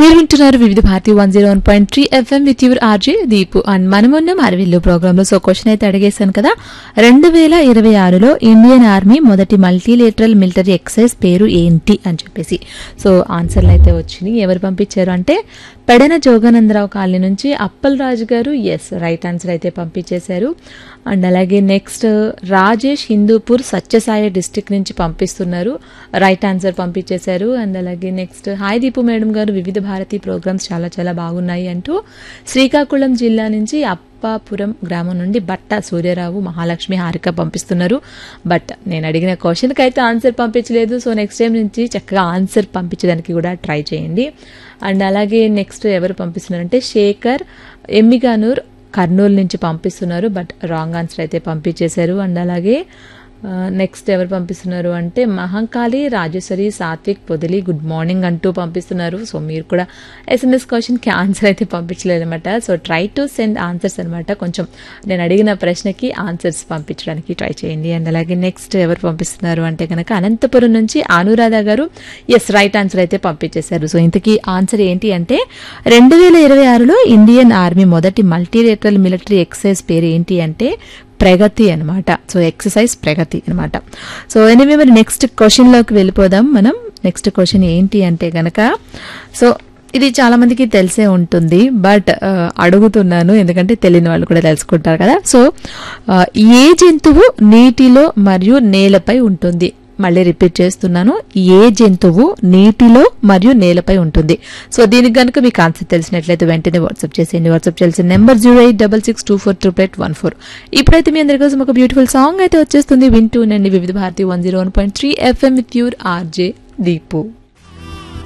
మీరు వింటున్నారు Vividh Bharati one zero one point three FM with your RJ Deepu and మనమున్న Aravillu program లో సో క్వశ్చన్ అయితే అడిగేశాను కదా రెండు వేల ఇరవై ఆరులో ఇండియన్ ఆర్మీ మొదటి మల్టీలేటరల్ మిలిటరీ ఎక్సైజ్ పేరు ఏంటి అని చెప్పేసి సో ఆన్సర్లు అయితే వచ్చినాయి ఎవరు పంపించారు అంటే పెడన జోగానందరావు కాలనీ నుంచి అప్పల్ రాజు గారు ఎస్ రైట్ ఆన్సర్ అయితే పంపించేశారు అండ్ అలాగే నెక్స్ట్ రాజేష్ హిందూపూర్ సత్యసాయి డిస్టిక్ నుంచి పంపిస్తున్నారు రైట్ ఆన్సర్ పంపించేశారు అండ్ అలాగే next hi Deepu madam garu Vividh Bharati programmes చాలా చాలా బాగున్నాయి అంటూ శ్రీకాకుళం జిల్లా నుంచి అప్పాపురం గ్రామం నుండి బట్ట సూర్యరావు మహాలక్ష్మి హారిక పంపిస్తున్నారు బట్ నేను అడిగిన క్వశ్చన్కి అయితే ఆన్సర్ పంపించలేదు సో నెక్స్ట్ టైం నుంచి చక్కగా ఆన్సర్ పంపించడానికి కూడా ట్రై చేయండి అండ్ అలాగే నెక్స్ట్ ఎవరు పంపిస్తున్నారంటే శేఖర్ ఎమ్మిగానూర్ కర్నూలు నుంచి పంపిస్తున్నారు బట్ రాంగ్ ఆన్సర్ అయితే పంపించేశారు అండ్ అలాగే నెక్స్ట్ ఎవరు పంపిస్తున్నారు అంటే మహంకాళి రాజేశ్వరి సాత్విక్ పొదిలి గుడ్ మార్నింగ్ అంటూ పంపిస్తున్నారు సో మీరు కూడా ఎస్ఎంఎస్ క్వశ్చన్కి ఆన్సర్ అయితే పంపించలేదు అనమాట so try to send answers అనమాట కొంచెం నేను అడిగిన ప్రశ్నకి ఆన్సర్స్ పంపించడానికి ట్రై చేయండి అండ్ అలాగే నెక్స్ట్ ఎవరు పంపిస్తున్నారు అంటే కనుక అనంతపురం నుంచి అనురాధ గారు ఎస్ రైట్ ఆన్సర్ అయితే పంపించేశారు సో ఇంతకీ ఆన్సర్ ఏంటి అంటే రెండు వేల ఇరవై ఆరులో ఇండియన్ ఆర్మీ మొదటి మల్టీలేటరల్ మిలిటరీ ఎక్సైజ్ పేరు ఏంటి అంటే ప్రగతి అనమాట సో ఎక్సర్సైజ్ ప్రగతి అనమాట సో ఎనివే మరి నెక్స్ట్ క్వశ్చన్లోకి వెళ్ళిపోదాం మనం నెక్స్ట్ క్వశ్చన్ ఏంటి అంటే గనక సో ఇది చాలా మందికి తెలిసే ఉంటుంది బట్ అడుగుతున్నాను ఎందుకంటే తెలియని వాళ్ళు కూడా తెలుసుకుంటారు కదా సో ఏ జంతువు నీటిలో మరియు నేలపై ఉంటుంది మళ్ళీ రిపీట్ చేస్తున్నాను ఏ జంతువు నీటిలో మరియు నేలపై ఉంటుంది సో దీనికి కనుక మీకు ఆన్సర్ తెలిసినట్లయితే వెంటనే వాట్సాప్ చేసేయండి వాట్సాప్ చేయాల్సిన number zero eight double six two four triple eight one four ఇప్పుడైతే మీ అందరి కోసం ఒక బ్యూటిఫుల్ సాంగ్ అయితే వచ్చేస్తుంది వింటూనండి Vividh Bharati one zero one point three FM with your RJ Deepu